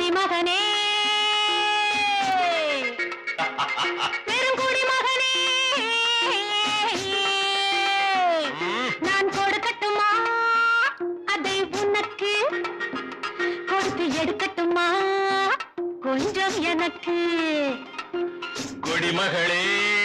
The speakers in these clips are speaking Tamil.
குடிமகனே பெருங்குடி மகனே நான் கொடுக்கட்டுமா அதை உனக்கு கொடுத்து எடுக்கட்டுமா கொஞ்சம் எனக்கு குடிமகளே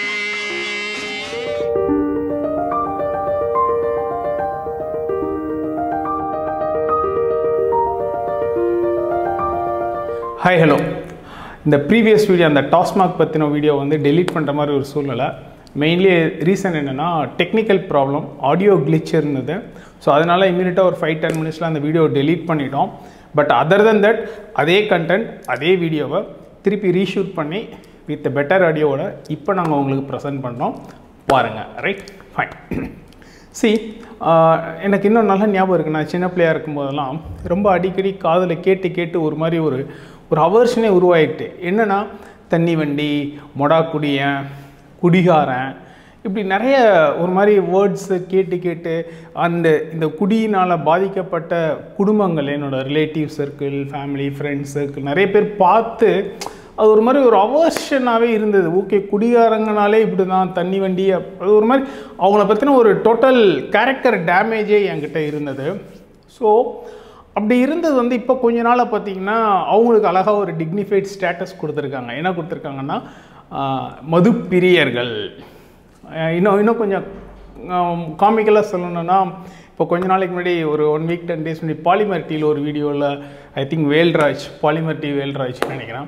ஹாய் ஹலோ இந்த ப்ரீவியஸ் வீடியோ அந்த டாஸ்மாக் பற்றின வீடியோ வந்து டெலீட் பண்ணுற மாதிரி ஒரு சூழ்நிலை மெயின்லி ரீசன் என்னென்னா டெக்னிக்கல் ப்ராப்ளம் ஆடியோ glitch இருந்தது ஸோ அதனால் இமீடியட்டாக ஒரு ஃபைவ் டென் மினிட்ஸில் அந்த வீடியோ டெலீட் பண்ணிட்டோம் பட் அதர் than தட் அதே கண்டென்ட் அதே வீடியோவை திருப்பி ரீஷூட் பண்ணி வித் பெட்டர் ஆடியோவோட இப்போ நாங்கள் உங்களுக்கு ப்ரெசென்ட் பண்ணுறோம் பாருங்கள் ரைட் ஃபைன் சி எனக்கு இன்னும் நல்ல ஞாபகம் இருக்குது நான் சின்ன பிள்ளையாக இருக்கும்போதெல்லாம் ரொம்ப அடிக்கடி காதில் கேட்டு கேட்டு ஒரு மாதிரி ஒரு ஒரு அவர்ஷனே உருவாயிட்டு என்னென்னா தண்ணி வண்டி மொடா குடியன் குடிகாரன் இப்படி நிறைய ஒரு மாதிரி வேர்ட்ஸு கேட்டு கேட்டு அந்த இந்த குடியினால் பாதிக்கப்பட்ட குடும்பங்கள் என்னோட relative circle family friends circle நிறைய பேர் பார்த்து அது ஒரு மாதிரி ஒரு அவர்ஷனாகவே இருந்தது ஓகே குடிகாரங்கனாலே இப்படி தான் தண்ணி வண்டி அப்- அது ஒரு மாதிரி அவங்கள பற்றின ஒரு டோட்டல் கேரக்டர் டேமேஜே என்கிட்ட இருந்தது ஸோ அப்படி இருந்தது வந்து இப்போ கொஞ்ச நாளாக பார்த்தீங்கன்னா அவங்களுக்கு அழகாக ஒரு டிக்னிஃபைட் ஸ்டேட்டஸ் கொடுத்துருக்காங்க என்ன கொடுத்துருக்காங்கன்னா ஆஹ், மது பிரியர்கள் அஹ் இன்னும் இன்னும் கொஞ்சம் காமிக்கலாக சொல்லணும்னா இப்போ கொஞ்ச நாளைக்கு முன்னாடி ஒரு ஒன் வீக் டென் டேஸ் முன்னாடி பாலிமர் டீயில் ஒரு வீடியோவில் I think Velraj Polimer T Velraj நினைக்கிறேன்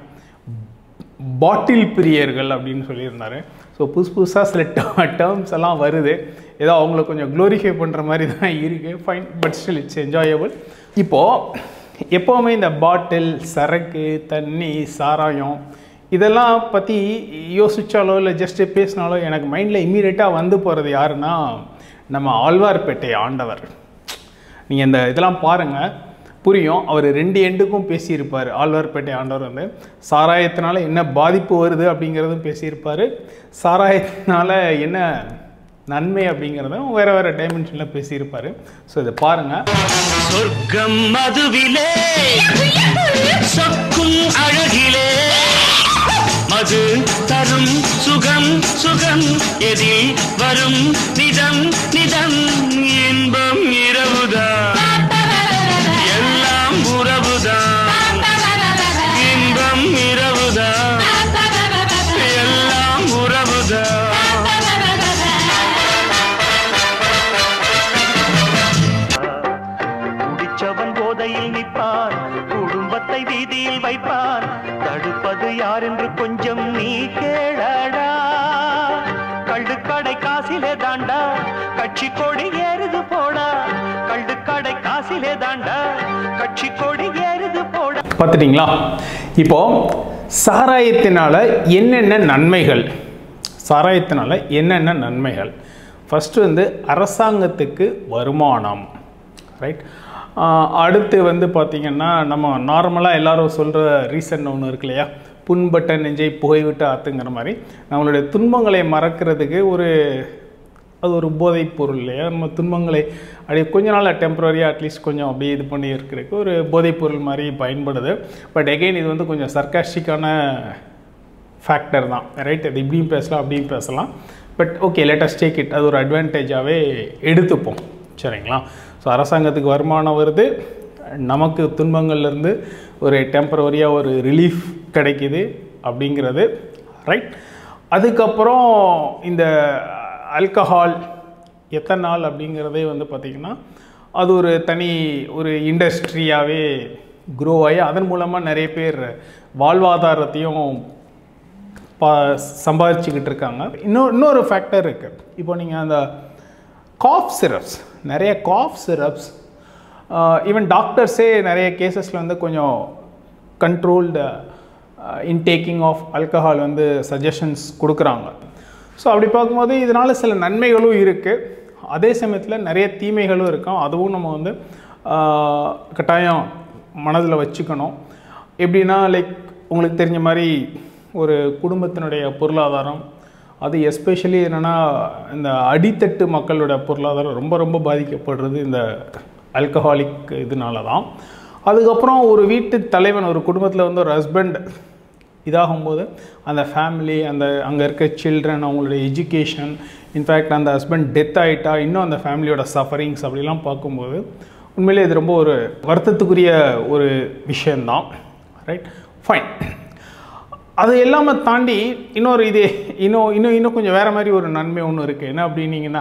பாட்டில் பிரியர்கள் அப்படின்னு சொல்லியிருந்தாரு ஸோ புதுசு புதுசாக சில டேர்ம்ஸ் எல்லாம் வருது ஏதோ அவங்கள கொஞ்சம் க்ளோரிஃபை பண்ணுற மாதிரி தான் இருக்குது fine but still it's enjoyable இப்போது எப்போவுமே இந்த பாட்டில் சரக்கு தண்ணி சாராயம் இதெல்லாம் பற்றி யோசிச்சாலோ இல்லை ஜஸ்ட்டு பேசினாலோ எனக்கு மைண்டில் இம்மீடியட்டாக வந்து போகிறது யாருன்னா நம்ம ஆழ்வார்பேட்டை ஆண்டவர் நீங்கள் இந்த இதெல்லாம் பாருங்கள் புரியும் அவர் ரெண்டு எண்டுக்கும் பேசியிருப்பார் ஆழ்வார்பேட்டை ஆண்டவர் வந்து சாராயத்தினால என்ன பாதிப்பு வருது அப்படிங்கிறதும் பேசியிருப்பார் சாராயத்தினால என்ன நன்மை அப்படிங்கிறதும் வேறு வேறு டைமென்ஷனில் பேசியிருப்பார் ஸோ இதை பாருங்கள் சொர்க்கம் மதுவிலே சொக்கும் அழகிலே மது தரும் சுகம் சுகம் எதில் வரும் நிதம் நிதம் இன்பம் இரவுதான் எல்லாம் உறவுதான் இன்பம் இரவுதான் எல்லாம் உறவுதான் குடிச்சவன் போதையில் நிற்பான் குடும்பத்தை வீதியில் வைப்பான் தடுப்பது யார் என்று கொஞ்சம் நீ கேளடா கள்ளுக்கடை காசிலே தாண்டா கட்சி கொடி ஏறுது போடா கள்ளுக்கடை காசிலே தாண்டா கட்சி கொடி ஏறுது போடா பார்த்துட்டிங்களா இப்போ சாராயத்தினால என்னென்ன நன்மைகள் சாராயத்தினால என்னென்ன நன்மைகள் ஃபஸ்ட்டு வந்து அரசாங்கத்துக்கு வருமானம் ரைட் அடுத்து வந்து பார்த்திங்கன்னா நம்ம நார்மலாக எல்லாரும் சொல்கிற ரீசன் ஒன்று இருக்கு இல்லையா புண்பட்ட நெஞ்சை புகைவிட்டு ஆத்துங்கிற மாதிரி நம்மளுடைய துன்பங்களை மறக்கிறதுக்கு ஒரு அது ஒரு போதைப் பொருள் இல்லையா நம்ம துன்பங்களை அப்படியே கொஞ்ச நாள் டெம்பரரியாக அட்லீஸ்ட் கொஞ்சம் அப்படியே இது பண்ணி இருக்கிறதுக்கு ஒரு போதைப் பொருள் மாதிரி பயன்படுது பட் எகெயின் இது வந்து கொஞ்சம் சர்க்காஸ்டிக்கான ஃபேக்டர் தான் ரைட் அது இப்படியும் பேசலாம் அப்படியும் பேசலாம் but okay latest take it அது ஒரு அட்வான்டேஜாகவே எடுத்துப்போம் சரிங்களா ஸோ அரசாங்கத்துக்கு வருமானம் வருது நமக்கு துன்பங்கள்லேருந்து ஒரு டெம்பரவரியாக ஒரு ரிலீஃப் கிடைக்குது அப்படிங்கிறது ரைட் அதுக்கப்புறம் இந்த ஆல்கஹால் எத்தனால் அப்படிங்கிறதே வந்து பார்த்திங்கன்னா அது ஒரு தனி ஒரு இண்டஸ்ட்ரியாகவே க்ரோ ஆகி அதன் மூலமாக நிறைய பேர் வாழ்வாதாரத்தையும் பா சம்பாதிச்சுக்கிட்டு இருக்காங்க இன்னொரு இன்னொரு ஃபேக்டர் இருக்குது இப்போ நீங்கள் அந்த காஃப் சிரப்ஸ் நிறைய காஃப் சிரப்ஸ் ஈவன் டாக்டர்ஸே நிறைய கேசஸில் வந்து கொஞ்சம் கண்ட்ரோல்டு இன்டேக்கிங் ஆஃப் ஆல்கஹால் வந்து சஜஷன்ஸ் கொடுக்குறாங்க ஸோ அப்படி பார்க்கும்போது இதனால் சில நன்மைகளும் இருக்குது அதே சமயத்தில் நிறைய தீமைகளும் இருக்கும் அதுவும் நம்ம வந்து ஆஹ், கட்டாயம் மனதில் வச்சுக்கணும் எப்படின்னா லைக் உங்களுக்கு தெரிஞ்ச மாதிரி ஒரு குடும்பத்தினுடைய பொருளாதாரம் அது எஸ்பெஷலி என்னென்னா இந்த அடித்தட்டு மக்களோட பொருளாதாரம் ரொம்ப ரொம்ப பாதிக்கப்படுறது இந்த ஆல்கஹாலிக் இதனால தான் அதுக்கப்புறம் ஒரு வீட்டு தலைவன் ஒரு குடும்பத்தில் வந்து ஒரு ஹஸ்பண்ட் இதாகும்போது அந்த ஃபேமிலி அந்த அங்கே இருக்க சில்ட்ரன் அவங்களுடைய எஜுகேஷன் இன்ஃபேக்ட் அந்த ஹஸ்பண்ட் டெத் ஆகிட்டா இன்னும் அந்த ஃபேமிலியோட சஃபரிங்ஸ் அப்படிலாம் பார்க்கும்போது உண்மையிலே இது ரொம்ப ஒரு வருத்தத்துக்குரிய ஒரு விஷயந்தான் ரைட் ஃபைன் அது எல்லாமே தாண்டி இன்னொரு இது இன்னும் இன்னும் இன்னும் கொஞ்சம் வேறு மாதிரி ஒரு நன்மை ஒன்று இருக்குது என்ன அப்படின்னீங்கன்னா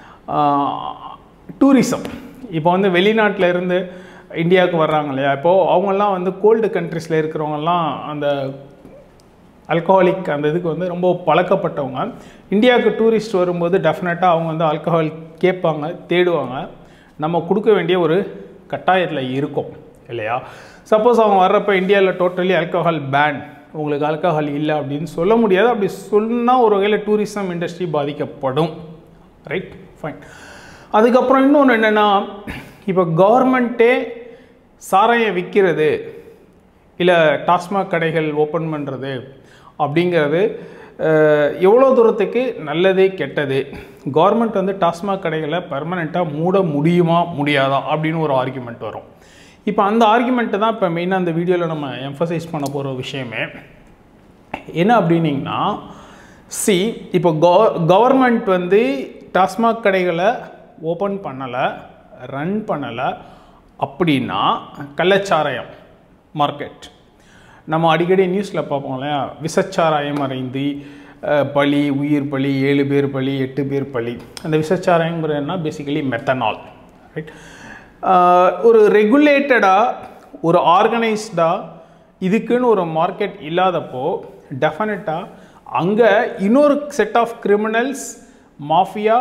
டூரிசம் இப்போ வந்து வெளிநாட்டில் இருந்து இந்தியாவுக்கு வர்றாங்க இல்லையா இப்போது அவங்கெல்லாம் வந்து கோல்டு கண்ட்ரீஸில் இருக்கிறவங்கெல்லாம் அந்த ஆல்கஹாலிக் அந்த இதுக்கு வந்து ரொம்ப பழக்கப்பட்டவங்க இந்தியாவுக்கு டூரிஸ்ட் வரும்போது டெஃபினட்டாக அவங்க வந்து ஆல்கஹால் கேட்பாங்க தேடுவாங்க நம்ம கொடுக்க வேண்டிய ஒரு கட்டாயத்தில் இருக்கும் இல்லையா சப்போஸ் அவங்க வர்றப்ப இந்தியாவில் டோட்டலி ஆல்கஹால் பேன் உங்களுக்கு ஆல்கஹால் இல்லை அப்படின்னு சொல்ல முடியாது அப்படி சொன்னால் ஒரு வகையில் டூரிசம் இண்டஸ்ட்ரி பாதிக்கப்படும் ரைட் ஃபைன் அதுக்கப்புறம் இன்னொன்று என்னென்னா இப்போ கவர்மெண்ட்டே சாராயம் விற்கிறது இல்லை டாஸ்மாக் கடைகள் ஓப்பன் பண்ணுறது அப்படிங்கிறது அஹ், எவ்வளோ தூரத்துக்கு நல்லது கெட்டது கவர்மெண்ட் வந்து டாஸ்மாக் கடைகளை பர்மனெண்ட்டாக மூட முடியுமா முடியாதா அப்படின்னு ஒரு ஆர்குமெண்ட் வரும் இப்போ அந்த ஆர்குமெண்ட்டு தான் இப்போ மெயினாக அந்த வீடியோவில் நம்ம எம்ஃபசைஸ் பண்ண போகிற விஷயமே என்ன அப்படின்னீங்கன்னா சி இப்போ கவர்மெண்ட் வந்து டாஸ்மாக் கடைகளை ஓப்பன் பண்ணலை ரன் பண்ணலை அப்படின்னா கள்ளச்சாராயம் மார்க்கெட் நம்ம அடிக்கடி நியூஸில் பார்ப்போம் இல்லையா விசச்சாராயம் அறைந்து அஹ், பலி உயிர் பலி ஏழு பேர் பலி எட்டு பேர் பலி அந்த விசச்சாராயங்கிறதுனா பேசிக்கலி மெத்தனால் ரைட் ஒரு ரெகுலேட்டடாக ஒரு ஆர்கனைஸ்டாக இதுக்குன்னு ஒரு மார்க்கெட் இல்லாதப்போ டெஃபினட்டாக அங்கே இன்னொரு set of criminals mafia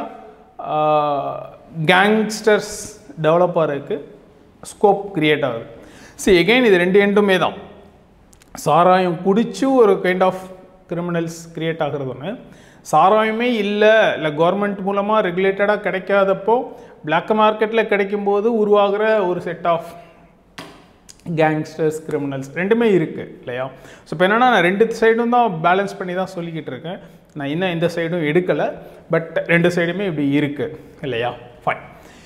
gangsters develop ஆகிறதுக்கு ஸ்கோப் கிரியேட் ஆகுது சரி எகைன் இது ரெண்டு எண்டுமே தான் சாராயம் குடிச்சு ஒரு கைண்ட் ஆஃப் கிரிமினல்ஸ் கிரியேட் ஆகிறது ஒன்று சாராயமே இல்லை இல்லை கவர்மெண்ட் மூலமாக ரெகுலேட்டடாக கிடைக்காதப்போ பிளாக் மார்க்கெட்டில் கிடைக்கும்போது உருவாகிற ஒரு செட் ஆஃப் கேங்ஸ்டர்ஸ் கிரிமினல்ஸ் ரெண்டுமே இருக்குது இல்லையா ஸோ இப்போ என்னென்னா நான் ரெண்டு சைடும் தான் பேலன்ஸ் பண்ணி தான் சொல்லிக்கிட்டு இருக்கேன் நான் இன்னும் எந்த சைடும் எடுக்கலை பட் ரெண்டு சைடுமே இப்படி இருக்குது இல்லையா ஃபைன்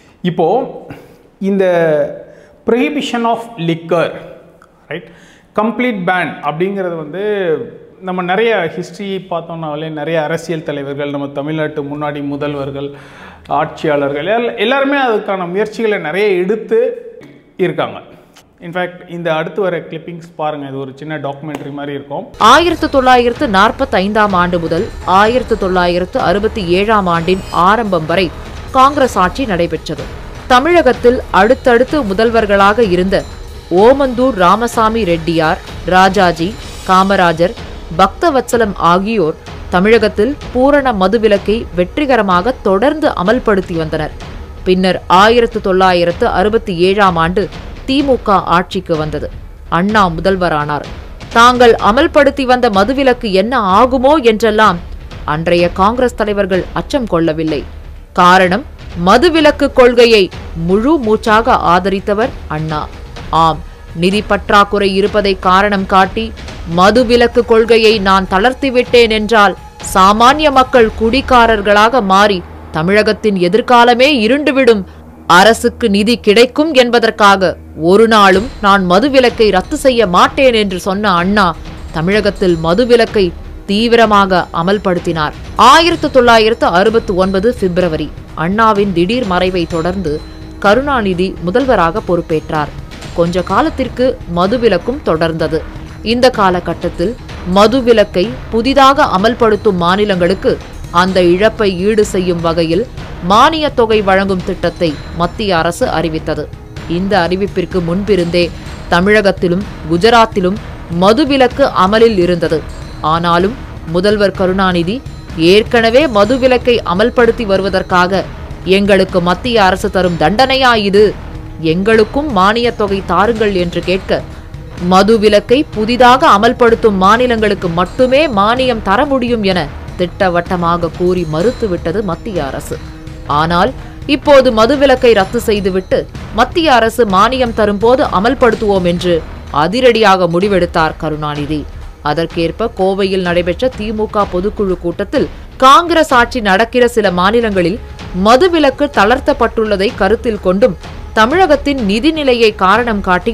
இப்போது இந்த prohibition of liquor right complete ban அப்படிங்கிறது வந்து நம்ம நிறைய ஹிஸ்ட்ரி பார்த்தோம்னாலே நிறைய அரசியல் தலைவர்கள் நம்ம தமிழ்நாட்டு முன்னாடி முதல்வர்கள் ஆட்சியாளர்கள் எல்லா- எல்லாருமே அதுக்கான முயற்சிகளை நிறைய எடுத்து இருக்காங்க இன்ஃபேக்ட் இந்த அடுத்து வர கிளிப்பிங்ஸ் பாருங்கள் இது ஒரு சின்ன டாக்குமெண்ட்ரி மாதிரி இருக்கும் ஆயிரத்து தொள்ளாயிரத்து நாற்பத்தி ஐந்தாம் ஆண்டு முதல் ஆயிரத்து தொள்ளாயிரத்து அறுபத்தி ஏழாம் ஆண்டின் ஆரம்பம் வரை காங்கிரஸ் ஆட்சி நடைபெற்றது தமிழகத்தில் அடுத்தடுத்து முதல்வர்களாக இருந்த ஓமந்தூர் ராமசாமி ரெட்டியார் ராஜாஜி காமராஜர் பக்தவத்சலம் ஆகியோர் தமிழகத்தில் பூரண மதுவிலக்கை வெற்றிகரமாக தொடர்ந்து அமல்படுத்தி வந்தனர் பின்னர் ஆயிரத்து தொள்ளாயிரத்து அறுபத்தி ஏழாம் ஆண்டு திமுக ஆட்சிக்கு வந்தது அண்ணா முதல்வரானார் தாங்கள் அமல்படுத்தி வந்த மதுவிலக்கு என்ன ஆகுமோ என்றெல்லாம் அன்றைய காங்கிரஸ் தலைவர்கள் அச்சம் கொள்ளவில்லை காரணம் மதுவிலக்கு கொள்கையை முழு மூச்சாக ஆதரித்தவர் அண்ணா ஆம் நிதி பற்றாக்குறை இருப்பதை காரணம் காட்டி மதுவிலக்கு கொள்கையை நான் தளர்த்திவிட்டேன் என்றால் சாமானிய மக்கள் குடிகாரர்களாக மாறி தமிழகத்தின் எதிர்காலமே இருண்டுவிடும் அரசுக்கு நிதி கிடைக்கும் என்பதற்காக ஒரு நாளும் நான் மதுவிலக்கை ரத்து செய்ய மாட்டேன் என்று சொன்ன அண்ணா தமிழகத்தில் மதுவிலக்கை தீவிரமாக அமல்படுத்தினார் ஆயிரத்து தொள்ளாயிரத்து அறுபத்து ஒன்பது பிப்ரவரி அண்ணாவின் திடீர் மறைவை தொடர்ந்து கருணாநிதி முதல்வராக பொறுப்பேற்றார் கொஞ்ச காலத்திற்கு மதுவிலக்கும் தொடர்ந்தது இந்த காலகட்டத்தில் மதுவிலக்கை புதிதாக அமல்படுத்தும் மாநிலங்களுக்கு அந்த இழப்பை ஈடு செய்யும் வகையில் மானியத் தொகை வழங்கும் திட்டத்தை மத்திய அரசு அறிவித்தது இந்த அறிவிப்பிற்கு முன்பிருந்தே தமிழகத்திலும் குஜராத்திலும் மதுவிலக்கு அமலில் இருந்தது ஆனாலும் முதல்வர் கருணாநிதி ஏற்கனவே மதுவிலக்கை அமல்படுத்தி வருவதற்காக எங்களுக்கு மத்திய அரசு தரும் தண்டனையா இது எங்களுக்கும் மானியத் தொகை தாருங்கள் என்று கேட்க மதுவிலக்கை புதிதாக அமல்படுத்தும் மாநிலங்களுக்கு மட்டுமே மானியம் தர முடியும் என திட்டவட்டமாக கூறி மறுத்துவிட்டது மத்திய அரசு ஆனால் இப்போது மதுவிலக்கை ரத்து செய்துவிட்டு மத்திய அரசு மானியம் தரும்போது அமல்படுத்துவோம் என்று அதிரடியாக முடிவெடுத்தார் கருணாநிதி அதற்கேற்ப கோவையில் நடைபெற்ற திமுக பொதுக்குழு கூட்டத்தில் காங்கிரஸ் ஆட்சி நடக்கிற சில மாநிலங்களில் மதுவிலக்கு தளர்த்தப்பட்டுள்ளதை கருத்தில் கொண்டும் தமிழகத்தின் நிதிநிலையை காரணம் காட்டியும்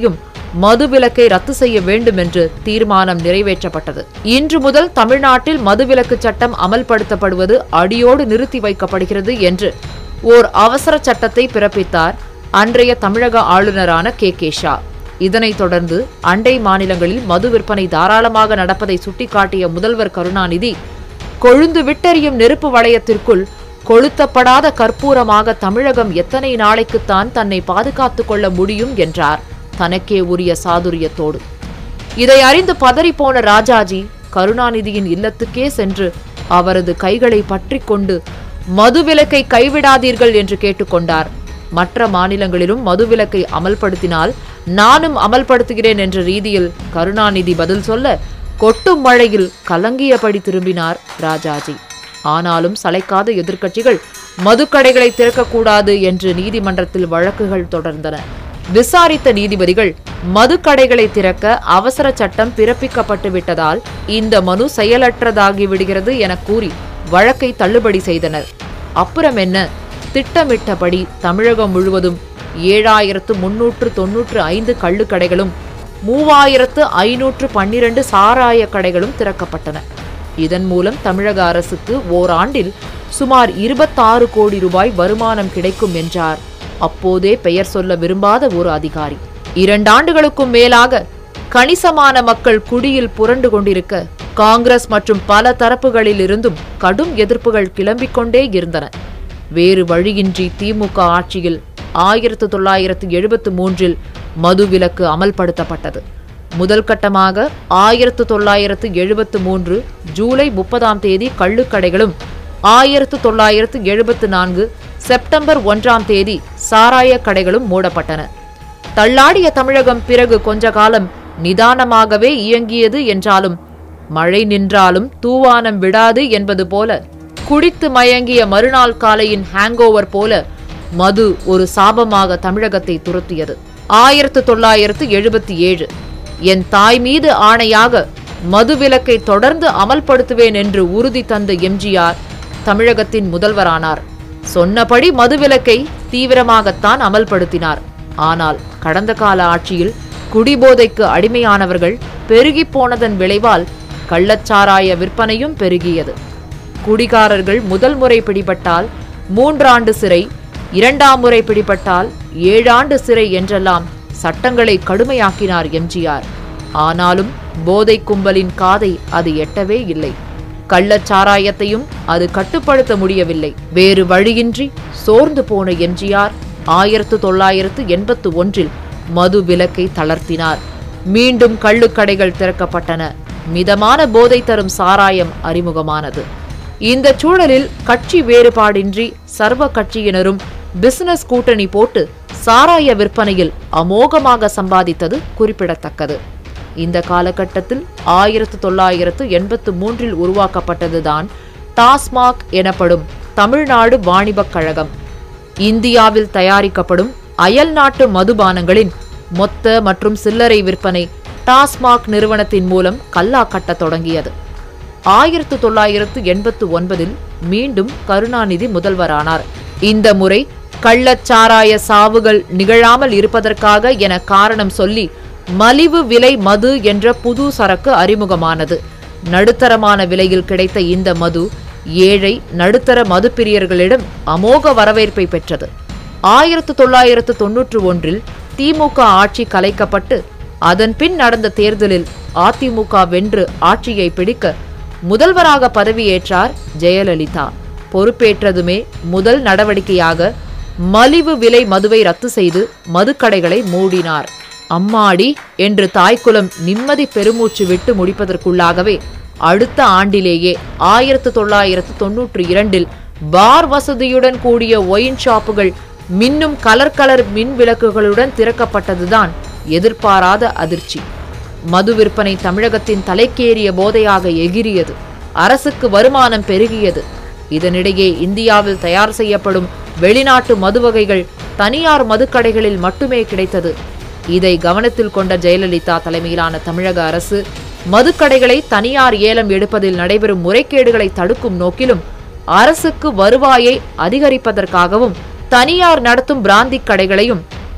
மதுவிலக்கை ரத்து செய்ய வேண்டும் என்று தீர்மானம் நிறைவேற்றப்பட்டது இன்று முதல் தமிழ்நாட்டில் மதுவிலக்கு சட்டம் அமல்படுத்தப்படுவது அடியோடு நிறுத்தி வைக்கப்படுகிறது என்று ஓர் அவசர சட்டத்தை பிறப்பித்தார் அன்றைய தமிழக ஆளுநரான கே கே ஷா இதனைத் தொடர்ந்து அண்டை மாநிலங்களில் மது விற்பனை தாராளமாக நடப்பதை சுட்டிக்காட்டிய முதல்வர் கருணாநிதி கொழுந்து விட்டெறியும் நெருப்பு வளையத்திற்குள் கொளுத்தப்படாத கற்பூரமாக தமிழகம் எத்தனை நாளைக்குத்தான் தன்னை பாதுகாத்துக் கொள்ள முடியும் என்றார் தனக்கே உரிய சாதுரியத்தோடு இதை அறிந்து பதறிப்போன ராஜாஜி கருணாநிதியின் இல்லத்துக்கே சென்று அவரது கைகளை பற்றிக் கொண்டு மதுவிலக்கை கைவிடாதீர்கள் என்று கேட்டுக்கொண்டார் மற்ற மாநிலங்களிலும் மதுவிலக்கை அமல்படுத்தினால் நானும் அமல்படுத்துகிறேன் என்ற ரீதியில் கருணாநிதி பதில் சொல்ல கொட்டும் மழையில் கலங்கியபடி திரும்பினார் ராஜாஜி ஆனாலும் சளைக்காத எதிர்க்கட்சிகள் மதுக்கடைகளை திறக்கக்கூடாது என்று நீதிமன்றத்தில் வழக்குகள் தொடர்ந்தன விசாரித்த நீதிபதிகள் மதுக்கடைகளை திறக்க அவசர சட்டம் பிறப்பிக்கப்பட்டு விட்டதால் இந்த மனு செயலற்றதாகி விடுகிறது என கூறி வழக்கை தள்ளுபடி செய்தனர் அப்புறம் என்ன திட்டமிட்டபடி தமிழகம் முழுவதும் ஏழாயிரத்து முன்னூற்று தொன்னூற்று ஐந்து கள்ளுக்கடைகளும் மூவாயிரத்து ஐநூற்று பன்னிரண்டு சாராய கடைகளும் திறக்கப்பட்டன இதன் மூலம் தமிழக அரசுக்கு ஓராண்டில் சுமார் இருபத்தாறு கோடி ரூபாய் வருமானம் கிடைக்கும் என்றார் அப்போதே பெயர் சொல்ல விரும்பாத ஒரு அதிகாரி இரண்டாண்டுகளுக்கும் மேலாக கணிசமான மக்கள் குடியில் புரண்டு கொண்டிருக்க காங்கிரஸ் மற்றும் பல தரப்புகளில் இருந்தும் கடும் எதிர்ப்புகள் கிளம்பிக் கொண்டே இருந்தன வேறு வழியின்றி திமுக ஆட்சியில் ஆயிரத்து தொள்ளாயிரத்து எழுபத்து மூன்றில் மதுவிலக்கு அமல்படுத்தப்பட்டது முதல் கட்டமாக ஆயிரத்து தொள்ளாயிரத்து எழுபத்து மூன்று ஜூலை முப்பதாம் தேதி கள்ளுக்கடைகளும் ஆயிரத்து தொள்ளாயிரத்து எழுபத்து நான்கு செப்டம்பர் ஒன்றாம் தேதி சாராய கடைகளும் மூடப்பட்டன தள்ளாடிய தமிழகம் பிறகு கொஞ்ச காலம் நிதானமாகவே இயங்கியது என்றாலும் மழை நின்றாலும் தூவானம் விடாது என்பது போல குடித்து மயங்கிய மறுநாள் காலையின் ஹேங்கோவர் போல மது ஒரு சாபமாக தமிழகத்தை துரத்தியது ஆயிரத்து தொள்ளாயிரத்து எழுபத்தி ஏழு என் தாய் மீது ஆணையாக மதுவிலக்கை தொடர்ந்து அமல்படுத்துவேன் என்று உறுதி தந்த எம்ஜிஆர் தமிழகத்தின் முதல்வரானார் சொன்னபடி மதுவிலக்கை தீவிரமாகத்தான் அமல்படுத்தினார் ஆனால் கடந்த கால ஆட்சியில் குடிபோதைக்கு அடிமையானவர்கள் பெருகிப் போனதன் விளைவால் கள்ளச்சாராய விற்பனையும் பெருகியது குடிகாரர்கள் முதல் முறை பிடிபட்டால் மூன்றாண்டு சிறை இரண்டாம் முறை பிடிபட்டால் ஏழாண்டு சிறை என்றெல்லாம் சட்டங்களை கடுமையாக்கினார் எம்ஜிஆர் ஆனாலும் போதை கும்பலின் காதை அது எட்டவே இல்லை கள்ளச்சாராயத்தையும் அது கட்டுப்படுத்த முடியவில்லை வேறு வழியின்றி சோர்ந்து போன எம்ஜிஆர் ஆயிரத்து தொள்ளாயிரத்து எண்பத்து ஒன்றில் மது விலக்கை தளர்த்தினார் மீண்டும் கள்ளுக்கடைகள் திறக்கப்பட்டன மிதமான போதை தரும் சாராயம் அறிமுகமானது இந்த சூழலில் கட்சி வேறுபாடின்றி சர்வ கட்சியினரும் பிசினஸ் கூட்டணி போட்டு சாராய விற்பனையில் அமோகமாக சம்பாதித்தது குறிப்பிடத்தக்கது இந்த காலகட்டத்தில் ஆயிரத்து தொள்ளாயிரத்து எண்பத்து மூன்றில் உருவாக்கப்பட்டதுதான் டாஸ்மாக் எனப்படும் தமிழ்நாடு வாணிபக் கழகம் இந்தியாவில் தயாரிக்கப்படும் அயல் நாட்டு மதுபானங்களின் மொத்த மற்றும் சில்லறை விற்பனை டாஸ்மாக் நிறுவனத்தின் மூலம் கல்லா கட்டத் தொடங்கியது ஆயிரத்து தொள்ளாயிரத்து எண்பத்து ஒன்பதில் மீண்டும் கருணாநிதி முதல்வரானார் இந்த முறை கள்ளச்சாராய சாவுகள் நிகழாமல் இருப்பதற்காக என காரணம் சொல்லி மலிவு விலை மது என்ற புது சரக்கு அறிமுகமானது நடுத்தரமான விலையில் கிடைத்த இந்த மது ஏழை நடுத்தர மதுப்பிரியர்களிடம் அமோக வரவேற்பை பெற்றது ஆயிரத்து தொள்ளாயிரத்து தொன்னூற்று ஒன்றில் திமுக ஆட்சி கலைக்கப்பட்டு அதன் பின் நடந்த தேர்தலில் அதிமுக வென்று ஆட்சியை பிடிக்க முதல்வராக பதவியேற்றார் ஜெயலலிதா பொறுப்பேற்றதுமே முதல் நடவடிக்கையாக மலிவு விலை மதுவை ரத்து செய்து மதுக்கடைகளை மூடினார் அம்மாடி என்று தாய்க்குலம் நிம்மதி பெருமூச்சு விட்டு முடிப்பதற்குள்ளாகவே அடுத்த ஆண்டிலேயே ஆயிரத்து தொள்ளாயிரத்து தொன்னூற்றி இரண்டில் பார் வசதியுடன் கூடிய ஒயின் ஷாப்புகள் மின்னும் கலர் கலர் மின் விளக்குகளுடன் திறக்கப்பட்டதுதான் எதிர்பாராத அதிர்ச்சி மது விற்பனை தமிழகத்தின் தலைக்கேறிய போதையாக எகிரியது அரசுக்கு வருமானம் பெருகியது இதனிடையே இந்தியாவில் தயார் செய்யப்படும் வெளிநாட்டு மது வகைகள் தனியார் மதுக்கடைகளில் மட்டுமே கிடைத்தது இதை கவனத்தில் கொண்ட ஜெயலலிதா தலைமையிலான தமிழக அரசு மதுக்கடைகளை தனியார் ஏலம் எடுப்பதில் நடைபெறும் முறைகேடுகளை தடுக்கும் நோக்கிலும் அரசுக்கு வருவாயை அதிகரிப்பதற்காகவும் தனியார் நடத்தும் பிராந்திக் கடைகளையும்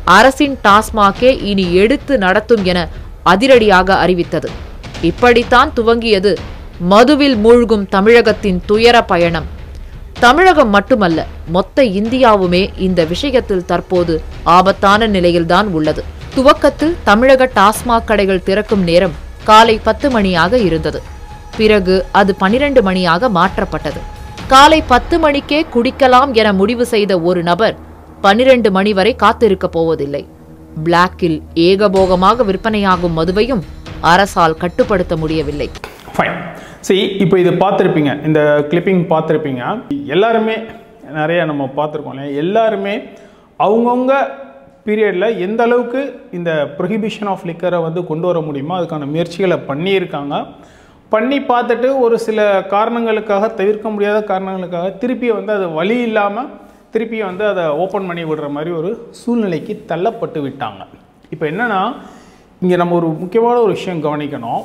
அரசின் டாஸ்மாகே இனி எடுத்து நடத்தும் என அதிரடியாக அறிவித்தது இப்படித்தான் துவங்கியது மதுவில் மூழ்கும் தமிழகத்தின் துயர பயணம் தமிழகம் மட்டுமல்ல மொத்த இந்தியாவுமே இந்த விஷயத்தில் தற்போது ஆபத்தான நிலையில்தான் உள்ளது துவக்கத்தில் தமிழக டாஸ்மாக் கடைகள் திறக்கும் நேரம் காலை பத்து மணியாக இருந்தது பிறகு அது பனிரெண்டு மணியாக மாற்றப்பட்டது காலை பத்து மணிக்கே குடிக்கலாம் என முடிவு செய்த ஒரு நபர் பனிரெண்டு மணி வரை காத்திருக்கப் போவதில்லை பிளாக்கில் ஏகபோகமாக விற்பனையாகும் மதுவையும் அரசால் கட்டுப்படுத்த முடியவில்லை ஃபைன் சரி இப்போ இது பார்த்துருப்பீங்க இந்த கிளிப்பிங் பார்த்துருப்பீங்க எல்லாருமே நிறைய நம்ம பார்த்துருக்கோம் இல்லையா எல்லாருமே அவங்கவுங்க பீரியடில் எந்த அளவுக்கு இந்த ப்ரொஹிபிஷன் ஆஃப் லிக்கரை வந்து கொண்டு வர முடியுமோ அதுக்கான முயற்சிகளை பண்ணியிருக்காங்க பண்ணி பார்த்துட்டு ஒரு சில காரணங்களுக்காக தவிர்க்க முடியாத காரணங்களுக்காக திருப்பி வந்து அது வழி இல்லாமல் திருப்பி வந்து அதை ஓப்பன் பண்ணி விடுற மாதிரி ஒரு சூழ்நிலைக்கு தள்ளப்பட்டு விட்டாங்க இப்போ என்னென்னா இங்கே நம்ம ஒரு முக்கியமான ஒரு விஷயம் கவனிக்கணும்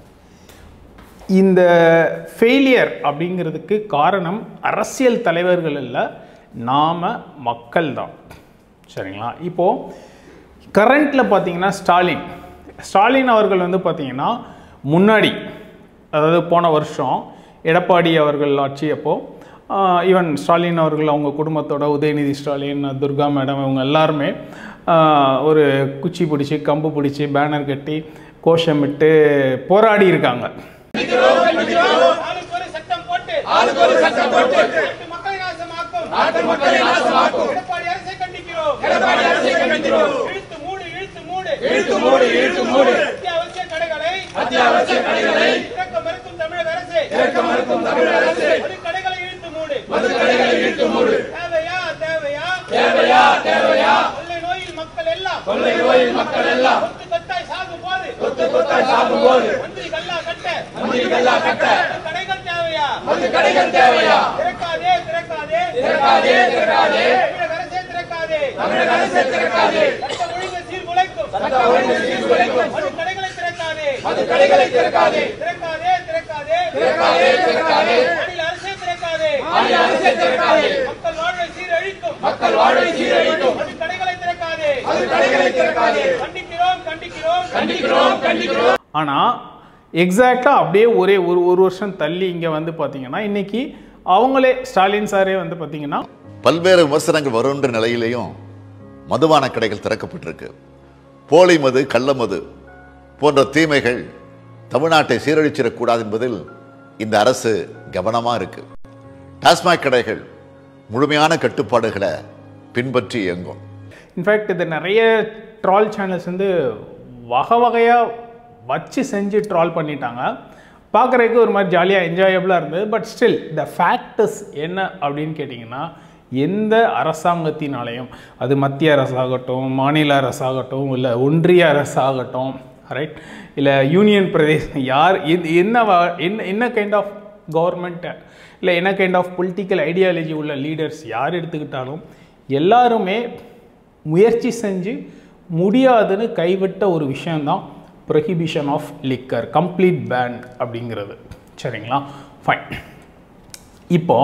இந்த ஃபெயிலியர் அப்படிங்கிறதுக்கு காரணம் அரசியல் தலைவர்கள் இல்லை நாம மக்கள் தான் சரிங்களா இப்போது கரண்ட்டில் பார்த்தீங்கன்னா ஸ்டாலின் ஸ்டாலின் அவர்கள் வந்து பார்த்தீங்கன்னா முன்னாடி அதாவது போன வருஷம் எடப்பாடி அவர்கள் ஆட்சி அப்போ ஈவன் ஸ்டாலின் அவர்கள் அவங்க குடும்பத்தோட உதயநிதி ஸ்டாலின் துர்கா மேடம் இவங்க எல்லாருமே ஆஹ், ஒரு குச்சி பிடிச்சி கம்பு பிடிச்சி பேனர் கட்டி கோஷமிட்டு போராடி இருக்காங்க ஆளுக்கு ஒரு சட்டம் போட்டு ஆளுக்கு ஒரு சட்டம் போட்டு நாட்டு மக்களை நாசமாக்கும் நாட்டு மக்களை நாசமாக்கும் எடப்பாடி அரசை கண்டிக்கிறோம் எடப்பாடி அரசை கண்டிக்கிறோம் இழுத்து மூடு இழுத்து மூடு இழுத்து மூடு இழுத்து மூடு அத்தியாவசிய கடைகளை அத்தியாவசிய கடைகளை திறக்க மறுக்கும் தமிழக அரசு திறக்க மறுக்கும் தமிழக அரசு மது கடைகளை இழுத்து மூடு மது கடைகளை இழுத்து மூடு தேவையா தேவையா தேவையா தேவையா கொள்ளை நோயில் மக்கள் எல்லாம் கொள்ளை நோயில் மக்கள் எல்லாம் கொத்து கொத்தாய் சாகும் போது கொத்து கொத்தாய் சாகும் போது மந்திரி கல்லா கட்ட மந்திரி கல்லா கட்ட கடைகள் தேவையா மது கடைகள் தேவையா திறக்காதே திறக்காதே திறக்காதே திறக்காதே தமிழக அரசே திறக்காதே தமிழக அரசே திறக்காதே சட்ட ஒழுங்கு சீர்குலைக்கும் சட்ட ஒழுங்கு சீர்குலைக்கும் மது கடைகளை திறக்காதே மது கடைகளை திறக்காதே திறக்காதே திறக்காதே திறக்காதே திறக்காதே மாநில அரசே திறக்காதே மாநில அரசே திறக்காதே மக்கள் வாழ்வை சீரழிக்கும் மக்கள் வாழ்வை சீரழிக்கும் மது கடைகளை திறக்காதே மது கடைகளை திறக்காதே கண்டிக்கிறோம் கண்டிக்கிறோம் கண்டிக்கிறோம் கண்டிக்கிறோம் ஆனால் எக்ஸாக்டாக அப்படியே ஒரே ஒரு ஒரு வருஷம் தள்ளி இங்கே வந்து பார்த்தீங்கன்னா இன்னைக்கு அவங்களே ஸ்டாலின் சாரே வந்து பார்த்தீங்கன்னா பல்வேறு விமர்சனங்கள் வருகின்ற நிலையிலேயும் மதுபான கடைகள் திறக்கப்பட்டிருக்கு போலி மது கள்ள மது போன்ற தீமைகள் தமிழ்நாட்டை சீரழிச்சிடக்கூடாது என்பதில் இந்த அரசு கவனமாக இருக்கு டாஸ்மாக் கடைகள் முழுமையான கட்டுப்பாடுகளை பின்பற்றி இயங்கும் இன்ஃபேக்ட் இது நிறைய ட்ரால் சேனல்ஸ் வந்து வகை வகையாக வச்சு செஞ்சு ட்ரால் பண்ணிட்டாங்க பார்க்குறதுக்கு ஒரு மாதிரி ஜாலியாக என்ஜாயபிளாக இருந்தது பட் ஸ்டில் த ஃபேக்டஸ் என்ன அப்படின்னு கேட்டிங்கன்னா எந்த அரசாங்கத்தினாலையும் அது மத்திய அரசாகட்டும் மாநில அரசாகட்டும் இல்லை ஒன்றிய அரசாகட்டும் ரைட் இல்லை யூனியன் பிரதேசம் யார் எது என்ன வ- என்ன என்ன கைண்ட் ஆஃப் கவர்மெண்ட் இல்லை என்ன கைண்ட் ஆஃப் பொலிட்டிக்கல் ஐடியாலஜி உள்ள லீடர்ஸ் யார் எடுத்துக்கிட்டாலும் எல்லாருமே முயற்சி செஞ்சு முடியாதுன்னு கைவிட்ட ஒரு விஷயந்தான் prohibition of liquor complete ban அப்படிங்கிறது சரிங்களா ஃபைன் இப்போ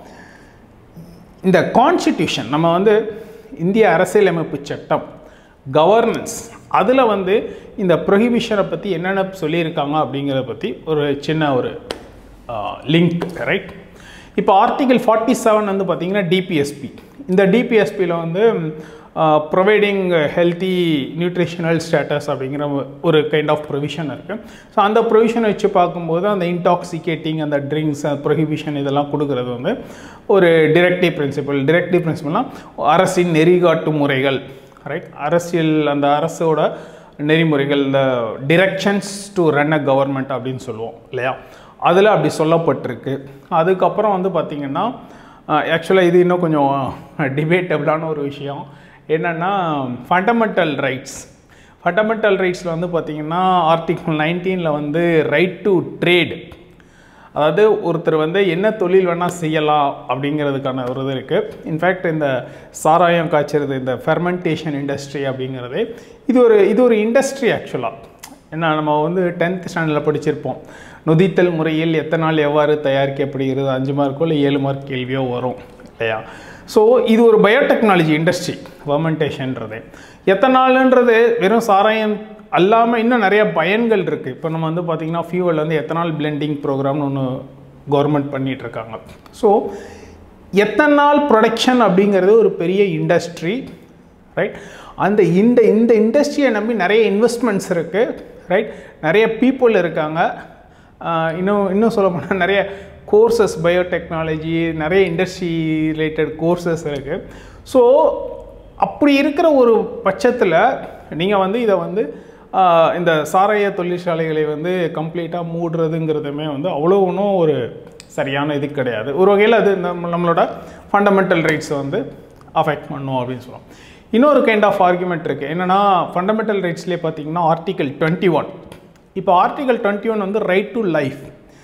இந்த கான்ஸ்டிடியூஷன் நம்ம வந்து இந்திய அரசியலமைப்பு சட்டம் கவர்னன்ஸ் அதில் வந்து இந்த ப்ரொஹிபிஷனை பற்றி என்னென்ன சொல்லியிருக்காங்க அப்படிங்கிறத பற்றி ஒரு சின்ன ஒரு லிங்க் ரைட் இப்போ ஆர்டிகல் ஃபார்ட்டி செவன் வந்து பார்த்தீங்கன்னா டிபிஎஸ்பி இந்த டிபிஎஸ்பியில் வந்து ப்ரொவைடிங் ஹெல்த்தி நியூட்ரிஷனல் ஸ்டேட்டஸ் அப்படிங்கிற ஒரு கைண்ட் ஆஃப் ப்ரொவிஷன் இருக்குது ஸோ அந்த ப்ரொவிஷனை வச்சு பார்க்கும்போது அந்த இன்டாக்சிகேட்டிங் அந்த ட்ரிங்க்ஸ் ப்ரொஹிபிஷன் இதெல்லாம் கொடுக்கறது வந்து ஒரு டிரெக்டிவ் பிரின்சிபல் டிரெக்டிவ் பிரின்சிபல்னால் அரசின் நெறிகாட்டு முறைகள் ரைட் அரசியல் அந்த அரசோட நெறிமுறைகள் இந்த directions to run a government அப்படின்னு சொல்லுவோம் இல்லையா அதில் அப்படி சொல்லப்பட்டிருக்கு அதுக்கப்புறம் வந்து பார்த்திங்கன்னா ஆக்சுவலாக இது இன்னும் கொஞ்சம் டிபேட்டபிளான ஒரு விஷயம் என்னென்னா ஃபண்டமெண்டல் ரைட்ஸ் ஃபண்டமெண்டல் ரைட்ஸில் வந்து பார்த்திங்கன்னா ஆர்டிகல் நைன்டீனில் வந்து ரைட் டு ட்ரேட் அதாவது ஒருத்தர் வந்து என்ன தொழில் வேணால் செய்யலாம் அப்படிங்கிறதுக்கான ஒரு இது இருக்குது இன்ஃபேக்ட் இந்த சாராயம் காய்ச்சறது இந்த ஃபெர்மெண்டேஷன் இண்டஸ்ட்ரி அப்படிங்கிறது இது ஒரு இது ஒரு இண்டஸ்ட்ரி ஆக்சுவலாக என்ன நம்ம வந்து டென்த் ஸ்டாண்டர்டில் படிச்சிருப்போம் நொதித்தல் முறையில் எத்தனால் எவ்வாறு தயாரிக்கப்படுகிறது அஞ்சு மார்க்கோ இல்லை ஏழு மார்க் கேள்வியோ வரும் இல்லையா ஸோ இது ஒரு பயோடெக்னாலஜி இண்டஸ்ட்ரி ஃபர்மெண்டேஷன்றது எத்தனால்ன்றது வெறும் சாராயம் அல்லாமல் இன்னும் நிறைய பயன்கள் இருக்குது இப்போ நம்ம வந்து பார்த்திங்கன்னா ஃபியூவல் வந்து எத்தனால் பிளெண்டிங் ப்ரோக்ராம்னு ஒன்று கவர்மெண்ட் பண்ணிகிட்டு இருக்காங்க ஸோ எத்தனால் ப்ரொடக்ஷன் அப்படிங்கிறது ஒரு பெரிய இண்டஸ்ட்ரி ரைட் அந்த இந்த இந்த இண்டஸ்ட்ரியை நம்பி நிறைய இன்வெஸ்ட்மெண்ட்ஸ் இருக்குது ரைட் நிறைய பீப்புள் இருக்காங்க ஆஹ் இன்னும் இன்னும் சொல்ல போனால் நிறைய கோர்சஸ் பயோடெக்னாலஜி நிறைய இண்டஸ்ட்ரி ரிலேட்டட் கோர்சஸ் இருக்குது ஸோ அப்படி இருக்கிற ஒரு பட்சத்தில் நீங்கள் வந்து இதை வந்து ஆஹ் இந்த சாராய தொழிற்சாலைகளை வந்து கம்ப்ளீட்டாக மூடுறதுங்கிறதுமே வந்து அவ்வளோ ஒன்றும் ஒரு சரியான இது கிடையாது ஒரு வகையில் அது நம்ம நம்மளோட ஃபண்டமெண்டல் ரைட்ஸை வந்து அஃபெக்ட் பண்ணும் அப்படின்னு சொல்லுவோம் இன்னொரு கைண்ட் ஆஃப் ஆர்குமெண்ட் இருக்குது என்னென்னா ஃபண்டமெண்டல் ரைட்ஸ்லேயே பார்த்தீங்கன்னா ஆர்டிகல் டுவெண்ட்டி ஒன் இப்போ ஆர்டிகல் டுவெண்ட்டி ஒன் வந்து right to life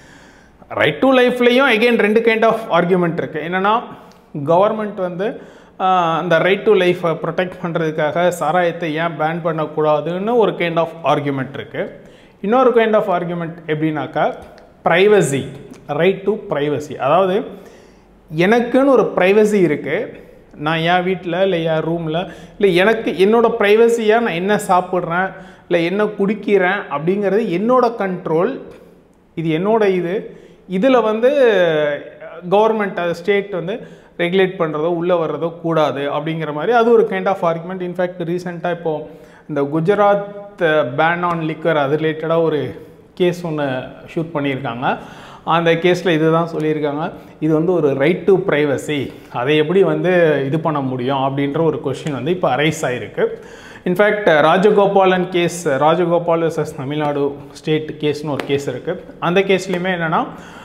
right to லைஃப்லேயும் எகெயின் ரெண்டு கைண்ட் ஆஃப் ஆர்குமெண்ட் இருக்குது என்னென்னா கவர்மெண்ட் வந்து ஆஹ், அந்த ரைட் டு லைஃப்பை ப்ரொடெக்ட் பண்ணுறதுக்காக சாராயத்தை ஏன் பேன் பண்ணக்கூடாதுன்னு ஒரு கைண்ட் ஆஃப் ஆர்குமெண்ட் இருக்குது இன்னொரு கைண்ட் ஆஃப் ஆர்குமெண்ட் எப்படின்னாக்கா ப்ரைவசி ரைட் டு ப்ரைவசி அதாவது எனக்குன்னு ஒரு ப்ரைவசி இருக்குது நான் என் வீட்டில் இல்லை என் ரூமில் இல்லை எனக்கு என்னோட ப்ரைவசியாக நான் என்ன சாப்பிட்றேன் இல்லை என்ன குடிக்கிறேன் அப்படிங்கிறது என்னோட கண்ட்ரோல் இது என்னோட இது இதில் வந்து கவர்மெண்ட் ஸ்டேட் வந்து ரெகுலேட் பண்ணுறதோ உள்ளே வர்றதோ கூடாது அப்படிங்கிற மாதிரி அது ஒரு கைண்ட் ஆஃப் ஆர்குமெண்ட் இன்ஃபேக்ட் ரீசெண்டாக இப்போது இந்த குஜராத் பேன் ஆன் லிக்கர் அது ரிலேட்டடாக ஒரு கேஸ் ஒன்று ஷூட் பண்ணியிருக்காங்க அந்த கேஸில் இதுதான் சொல்லியிருக்காங்க இது வந்து ஒரு ரைட் டு ப்ரைவசி அதை எப்படி வந்து இது பண்ண முடியும் அப்படின்ற ஒரு கொஷின் வந்து இப்போ அரைஸ் ஆகிருக்கு in fact Rajagopalan case Rajagopal vs Tamil Nadu state கேஸ்னு ஒரு கேஸ் இருக்குது அந்த கேஸ்லேயுமே என்னென்னா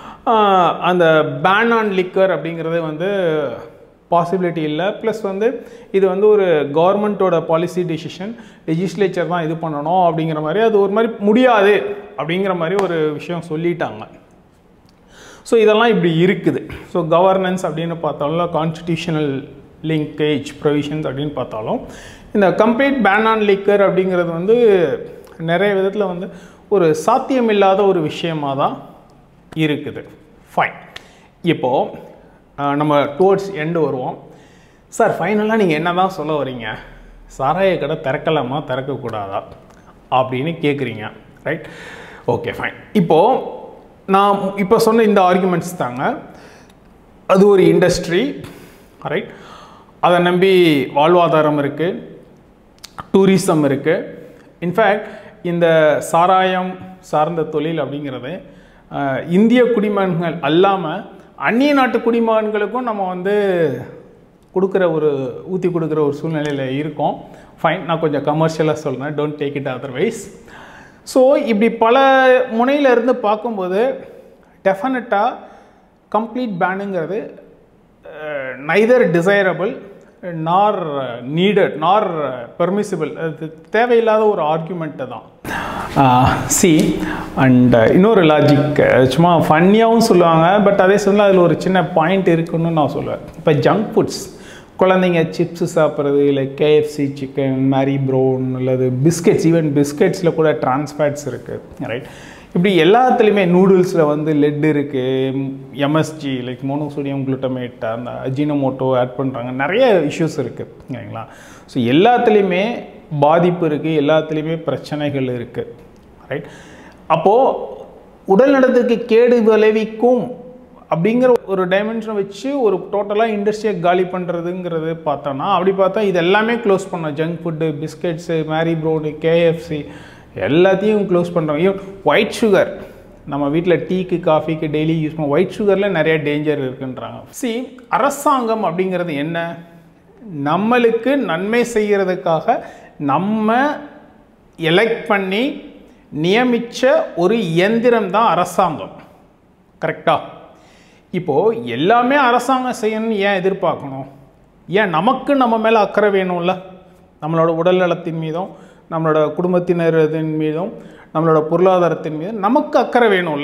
அந்த பேன் ஆன் லிக்கர் அப்படிங்கிறது வந்து பாசிபிலிட்டி இல்லை ப்ளஸ் வந்து இது வந்து ஒரு கவர்மெண்ட்டோட பாலிசி டெசிஷன் லெஜிஸ்லேச்சர் தான் இது பண்ணணும் அப்படிங்கிற மாதிரி அது ஒரு மாதிரி முடியாது அப்படிங்கிற மாதிரி ஒரு விஷயம் சொல்லிட்டாங்க ஸோ இதெல்லாம் இப்படி இருக்குது ஸோ கவர்னன்ஸ் அப்படின்னு பார்த்தாலும் கான்ஸ்டிடியூஷனல் லிங்கேஜ் ப்ரொவிஷன்ஸ் அப்படின்னு பார்த்தாலும் இந்த கம்ப்ளீட் பேன் ஆன் லிக்கர் அப்படிங்கிறது வந்து நிறைய விதத்தில் வந்து ஒரு சாத்தியமில்லாத ஒரு விஷயமாக தான் இருக்குது ஃபைன் இப்போது நம்ம டுவோர்ட்ஸ் எண்டு வருவோம் சார் ஃபைனலாக நீங்கள் என்ன தான் சொல்ல வரீங்க சாராய கடை திறக்கலாமா திறக்கக்கூடாதா அப்படின்னு கேட்குறீங்க ரைட் ஓகே ஃபைன் இப்போது நான் இப்போ சொன்ன இந்த ஆர்குமெண்ட்ஸ் தாங்க அது ஒரு இண்டஸ்ட்ரி ரைட் அதை நம்பி வாழ்வாதாரம் இருக்குது டூரிசம் இருக்குது இன்ஃபேக்ட் இந்த சாராயம் சார்ந்த தொழில் அப்படிங்கிறது அஹ், இந்திய குடிமகன்கள் அல்லாமல் அந்நிய நாட்டு குடிமகன்களுக்கும் நம்ம வந்து கொடுக்குற ஒரு ஊற்றி கொடுக்குற ஒரு சூழ்நிலையில் இருக்கோம் ஃபைன் நான் கொஞ்சம் கமர்ஷியலாக சொல்கிறேன் don't take it otherwise so இப்படி பல முனையில இருந்து பார்க்கும்போது டெஃபினட்டாக கம்ப்ளீட் பேனுங்கிறது neither desirable nor needed nor permissible அது தேவையில்லாத ஒரு ஆர்குமெண்ட்டு தான் சி அண்ட் இன்னொரு லாஜிக் சும்மா ஃபன்னியாகவும் சொல்லுவாங்க பட் அதே சமயம் அதில் ஒரு சின்ன பாயிண்ட் இருக்குன்னு நான் சொல்லுவேன் இப்போ ஜங்க் ஃபுட்ஸ் குழந்தைங்க சிப்ஸ் சாப்பிட்றது இல்லை கேஎஃப்சி சிக்கன் மேரி ப்ரௌன் அல்லது பிஸ்கெட்ஸ் ஈவன் பிஸ்கெட்ஸில் கூட டிரான்ஸ்ஃபேட்ஸ் இருக்குது ரைட் இப்படி எல்லாத்துலேயுமே நூடுல்ஸில் வந்து லெட் இருக்குது எம்எஸ்ஜி லைக் மோனோசோடியம் குளுட்டமேட் அந்த அஜினமோட்டோ ஆட் பண்ணுறாங்க நிறைய இஷ்யூஸ் இருக்குது சரிங்களா ஸோ எல்லாத்துலேயுமே பாதிப்பு இருக்குது எல்லாத்துலேயுமே பிரச்சனைகள் இருக்குது ரைட் அப்போது உடல் நலத்துக்கு கேடு விளைவிக்கும் அப்படிங்கிற ஒரு டைமென்ஷனை வச்சு ஒரு டோட்டலாக இண்டஸ்ட்ரியை காலி பண்ணுறதுங்கிறது பார்த்தோன்னா அப்படி பார்த்தா இது எல்லாமே க்ளோஸ் பண்ணோம் junk food biscuits Mary brownie KFC எல்லாத்தையும் க்ளோஸ் பண்ணுறோம் ஈவன் ஒயிட் சுகர் நம்ம வீட்டில் டீக்கு காஃபிக்கு டெய்லி யூஸ் பண்ண ஒயிட் சுகரில் நிறைய டேஞ்சர் இருக்குன்றாங்க சி அரசாங்கம் அப்படிங்கிறது என்ன நம்மளுக்கு நன்மை செய்கிறதுக்காக நம்ம எலெக்ட் பண்ணி நியமித்த ஒரு இயந்திரம் தான் அரசாங்கம் கரெக்டாக இப்போது எல்லாமே அரசாங்கம் செய்யணும்னு ஏன் எதிர்பார்க்கணும் ஏன் நமக்கு நம்ம மேலே அக்கறை வேணும்ல நம்மளோட உடல் நலத்தின் மீதும் நம்மளோட குடும்பத்தினரின் மீதும் நம்மளோட பொருளாதாரத்தின் மீதும் நமக்கு அக்கறை வேணும்ல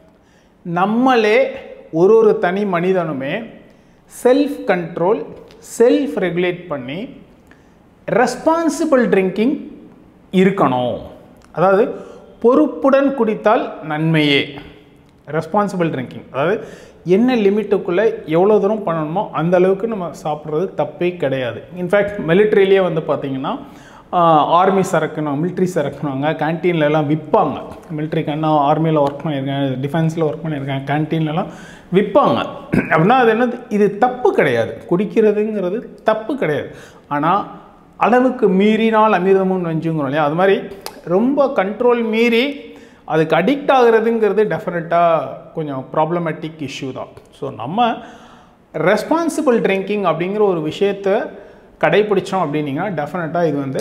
நம்மளே ஒரு ஒரு தனி மனிதனுமே செல்ஃப் கண்ட்ரோல் செல்ஃப் ரெகுலேட் பண்ணி ரெஸ்பான்சிபிள் ட்ரிங்கிங் இருக்கணும் அதாவது பொறுப்புடன் குடித்தால் நன்மையே ரெஸ்பான்சிபிள் ட்ரிங்கிங் அதாவது என்ன லிமிட்டுக்குள்ளே எவ்வளோ தூரம் பண்ணணுமோ அந்த அளவுக்கு நம்ம சாப்பிட்றது தப்பே கிடையாது இன்ஃபேக்ட் மிலிட்ரிலேயே வந்து பார்த்திங்கன்னா ஆர்மி சரக்குன்னு மிலிட்ரி சரக்குனாங்க கேன்டீன்ல எல்லாம் விற்பாங்க மிலிட்ரிக்கு என்ன ஆர்மியில் ஒர்க் பண்ணியிருக்கேன் டிஃபென்ஸில் ஒர்க் பண்ணியிருக்கேன் கேன்டீன்லலாம் விற்பாங்க அப்படின்னா அது என்னது இது தப்பு கிடையாது குடிக்கிறதுங்கிறது தப்பு கிடையாது ஆனால் அளவுக்கு மீறினால் அமிர்தமும் நஞ்சுங்கிறோம் இல்லையா அது மாதிரி ரொம்ப கண்ட்ரோல் மீறி அதுக்கு அடிக்ட் ஆகுறதுங்கிறது டெஃபினட்டாக கொஞ்சம் ப்ராப்ளமேட்டிக் இஷ்யூ தான் ஸோ நம்ம ரெஸ்பான்சிபிள் ட்ரிங்கிங் அப்படிங்கிற ஒரு விஷயத்தை கடைபிடிச்சோம் அப்படின்னீங்கன்னா டெஃபினட்டாக இது வந்து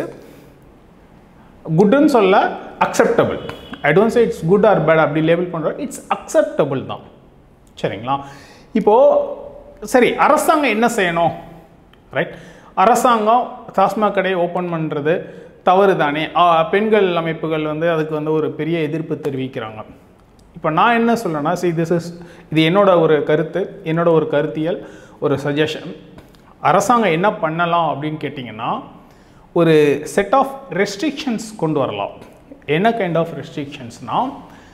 குட்டுன்னு சொல்ல acceptable I don't say it's good or bad அப்படி லேபிள் பண்ணுறோம் இட்ஸ் அக்செப்டபிள் தான் சரிங்களா இப்போது சரி அரசாங்கம் என்ன செய்யணும் ரைட் அரசாங்கம் டாஸ்மாக் கடையை ஓப்பன் பண்ணுறது தவறு தானே ஆ, பெண்கள் அமைப்புகள் வந்து அதுக்கு வந்து ஒரு பெரிய எதிர்ப்பு தெரிவிக்கிறாங்க இப்போ நான் என்ன சொல்றேன்னா see this is இது என்னோட ஒரு கருத்து என்னோட ஒரு கருத்தியல் ஒரு சஜஷன் அரசாங்கம் என்ன பண்ணலாம் அப்படின்னு கேட்டிங்கன்னா ஒரு செட் ஆஃப் ரெஸ்ட்ரிக்ஷன்ஸ் கொண்டு வரலாம் என்ன கைண்ட் ஆஃப் ரெஸ்ட்ரிக்ஷன்ஸ்னால்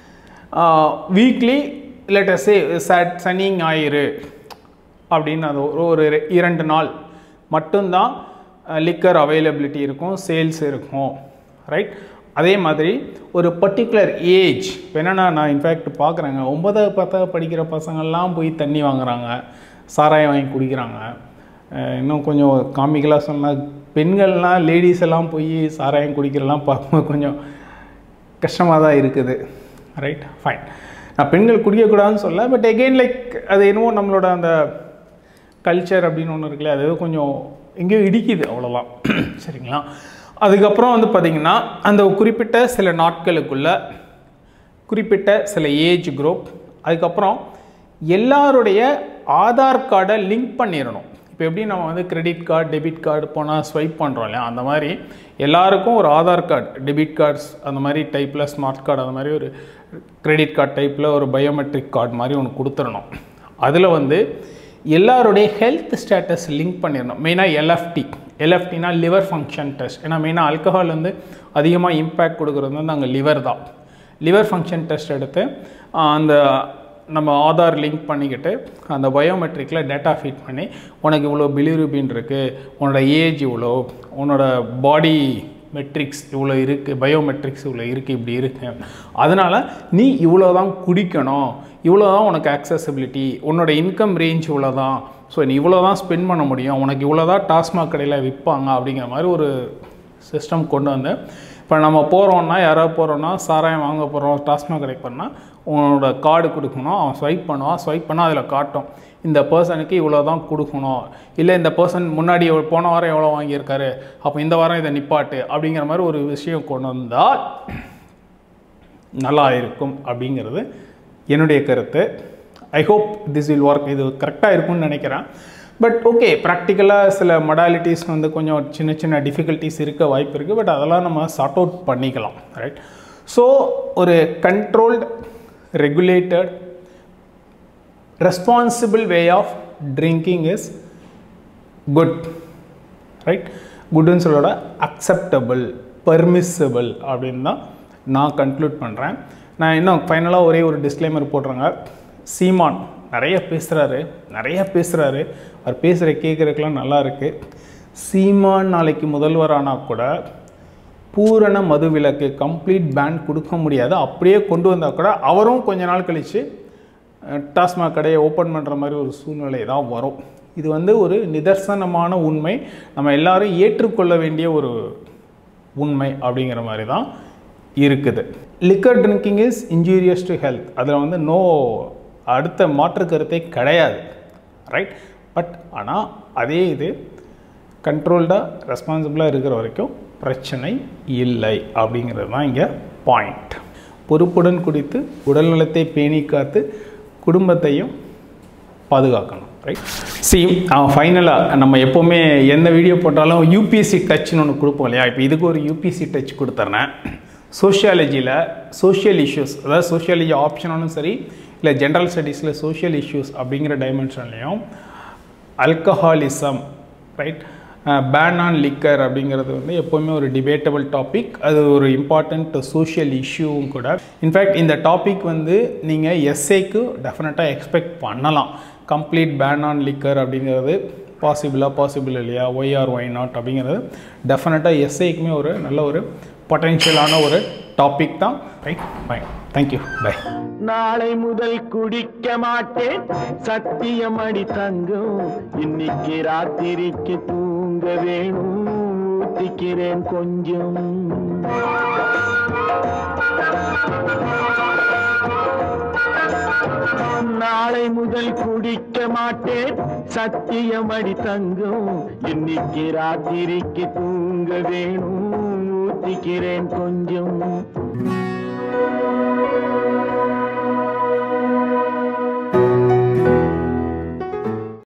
வீக்லி லெட்டஸே சட் சனி ஞாயிறு அப்படின்னு அது ஒரு ஒரு ரெ- இரண்டு நாள் மட்டும்தான் லிக்கர் அவைலபிலிட்டி இருக்கும் சேல்ஸ் இருக்கும் ரைட் அதே மாதிரி ஒரு பர்டிகுலர் ஏஜ் இப்போ என்னென்னா நான் இன்ஃபேக்ட் பார்க்குறேங்க ஒன்பதாவது பத்தாவது படிக்கிற பசங்கள்லாம் போய் தண்ணி வாங்குறாங்க சாராயம் வாங்கி குடிக்கிறாங்க அஹ் இன்னும் கொஞ்சம் காமிக்கலாக சொன்னால் பெண்கள்லாம் லேடிஸ் எல்லாம் போய் சாராயம் குடிக்கிறலாம் பார்க்கும்போது கொஞ்சம் கஷ்டமாக தான் இருக்குது ரைட் ஃபைன் நான் பெண்கள் குடிக்கக்கூடாதுன்னு சொல்ல பட் எகெயின் லைக் அது என்னவோ நம்மளோட அந்த கல்ச்சர் அப்படின்னு ஒன்று இருக்குல்ல அது ஏதோ கொஞ்சம் எங்கேயோ இடிக்குது அவ்வளோதான் சரிங்களா அதுக்கப்புறம் வந்து பார்த்திங்கன்னா அந்த குறிப்பிட்ட சில நாட்களுக்குள்ள குறிப்பிட்ட சில ஏஜ் குரூப் அதுக்கப்புறம் எல்லாருடைய ஆதார் கார்டை லிங்க் பண்ணிடணும் இப்போ எப்படி நம்ம வந்து கிரெடிட் கார்டு டெபிட் கார்டு போனால் ஸ்வைப் பண்ணுறோம் இல்லையா அந்த மாதிரி எல்லாருக்கும் ஒரு ஆதார் கார்டு டெபிட் கார்ட்ஸ் அந்த மாதிரி டைப்பில் ஸ்மார்ட் கார்டு அந்த மாதிரி ஒரு கிரெடிட் கார்டு டைப்பில் ஒரு பயோமெட்ரிக் கார்டு மாதிரி ஒன்று கொடுத்துடணும் அதில் வந்து எல்லாருடைய ஹெல்த் ஸ்டேட்டஸ் லிங்க் பண்ணிடணும் மெயினாக எல்எஃப்டி எல்எஃப்டினா லிவர் ஃபங்க்ஷன் டெஸ்ட் ஏன்னா மெயினாக ஆல்கஹால் வந்து அதிகமாக இம்பேக்ட் கொடுக்குறது வந்து அங்கே லிவர் தான் லிவர் ஃபங்க்ஷன் டெஸ்ட் எடுத்து ஆஹ், அந்த நம்ம ஆதார் லிங்க் பண்ணிக்கிட்டு அந்த பயோமெட்ரிக்கில் டேட்டா ஃபீட் பண்ணி உனக்கு இவ்வளோ பிலிரூபின் இருக்குது உன்னோட ஏஜ் இவ்வளோ உன்னோட பாடி மெட்ரிக்ஸ் இவ்வளோ இருக்குது பயோமெட்ரிக்ஸ் இவ்வளோ இருக்குது இப்படி இருக்கு அதனால் நீ இவ்வளோ தான் குடிக்கணும் இவ்வளோ தான் உனக்கு accessibility உன்னோட இன்கம் ரேஞ்ச் இவ்வளோ தான் ஸோ நீ இவ்வளோ தான் ஸ்பெண்ட் பண்ண முடியும் உனக்கு இவ்வளோ தான் டாஸ்மாக் கடையில் விற்பாங்க அப்படிங்கிற மாதிரி ஒரு சிஸ்டம் கொண்டு வந்து இப்போ நம்ம போகிறோம்னா யாராவது போகிறோம்னா சாராயம் வாங்க போகிறோம் டாஸ்மாக் கடைக்கு போனால் உன்னோட கார்டு கொடுக்கணும் அவன் ஸ்வைப் பண்ணுவான் ஸ்வைப் பண்ணால் அதில் காட்டும் இந்த பர்சனுக்கு இவ்வளோ தான் கொடுக்கணும் இல்லை இந்த பர்சன் முன்னாடி எவ்வளோ- போன வாரம் எவ்வளோ வாங்கியிருக்காரு அப்போ இந்த வாரம் இதை நிப்பாட்டு அப்படிங்கிற மாதிரி ஒரு விஷயம் கொண்டு வந்தால் நல்லா இருக்கும் அப்படிங்கிறது என்னுடைய கருத்து I hope this will work இது கரெக்டாக இருக்கும்னு நினைக்கிறேன் பட் ஓகே ப்ராக்டிக்கலாக சில மொடாலிட்டிஸ் வந்து கொஞ்சம் சின்ன சின்ன டிஃபிகல்ட்டிஸ் இருக்க வாய்ப்பு இருக்குது பட் அதெல்லாம் நம்ம சார்ட் அவுட் பண்ணிக்கலாம் ரைட் ஸோ ஒரு controlled regulated responsible way of drinking is good right குட்னு சொல்லோட அக்செப்டபிள் பர்மிசபிள் அப்படின்னு தான் நான் கன்க்ளூட் பண்ணுறேன் நான் இன்னும் ஃபைனலாக ஒரே ஒரு டிஸ்க்ளைமர் போடுறேங்க சீமான் நிறைய பேசுகிறாரு நிறைய பேசுகிறாரு அவர் பேசுகிற கேட்குறதுக்கெலாம் நல்லா இருக்குது சீமான் நாளைக்கு முதல்வரானா கூட பூரண மதுவிலக்கு கம்ப்ளீட் பேன் கொடுக்க முடியாது அப்படியே கொண்டு வந்தால் கூட அவரும் கொஞ்ச நாள் கழித்து டாஸ்மாக் கடையை ஓப்பன் பண்ணுற மாதிரி ஒரு சூழ்நிலை தான் வரும் இது வந்து ஒரு நிதர்சனமான உண்மை நம்ம எல்லாரும் ஏற்றுக்கொள்ள வேண்டிய ஒரு உண்மை அப்படிங்கிற மாதிரி தான் இருக்குது liquor drinking is injurious to health அதில் வந்து நோ அடுத்த மாற்று கருத்தே கிடையாது ரைட் பட் ஆனால் அதே இது கண்ட்ரோல்டாக ரெஸ்பான்சிபிளாக இருக்கிற வரைக்கும் பிரச்சனை இல்லை அப்படிங்கிறது தான் இங்கே பாயிண்ட் பொறுப்புடன் குடித்து உடல்நலத்தை பேணி காத்து குடும்பத்தையும் பாதுகாக்கணும் ரைட் சி ஃபைனலாக நம்ம எப்போவுமே எந்த வீடியோ போட்டாலும் யூபிஎஸ்சி டச்னு ஒன்று கொடுப்போம் இல்லையா இப்போ இதுக்கு ஒரு யூபிஎஸ்சி டச் கொடுத்துட்றேன் சோஷியாலஜியில் சோஷியல் இஷ்யூஸ் அதாவது சோஷியாலஜி ஆப்ஷனாலும் சரி இல்லை ஜென்ரல் ஸ்டடீஸில் சோஷியல் இஷ்யூஸ் அப்படிங்கிற டைமென்ஷன்லையும் alcoholism right ban on liquor அப்படிங்கிறது வந்து எப்போவுமே ஒரு டிபேட்டபிள் டாபிக் அது ஒரு இம்பார்ட்டண்ட் சோஷியல் இஷ்யூவும் கூட இன்ஃபேக்ட் இந்த டாபிக் வந்து நீங்கள் எஸ்ஏக்கு டெஃபினட்டாக எக்ஸ்பெக்ட் பண்ணலாம் கம்ப்ளீட் பேன் ஆன் லிக்கர் அப்படிங்கிறது பாசிபிளாக பாசிபிள் இல்லையா ஒய் ஆர் ஒய் நாட் அப்படிங்கிறது டெஃபினட்டாக எஸ்ஏக்குமே ஒரு நல்ல ஒரு பொட்டென்ஷியலான ஒரு டாபிக் தான் ரைட் பை தேங்க்யூ பை நாளை முதல் குடிக்க மாட்டேன் சத்தியம் அடி தங்கம் இன்னைக்கு ராத்திரிக்கு தூங்க வேணும் ஊத்திக்கிறேன் கொஞ்சம் நாளை முதல் குடிக்க மாட்டேன் சத்தியம் அடி தங்கம் இன்னைக்கு ராத்திரிக்கு தூங்க வேணும் ஊத்திக்கிறேன் கொஞ்சம்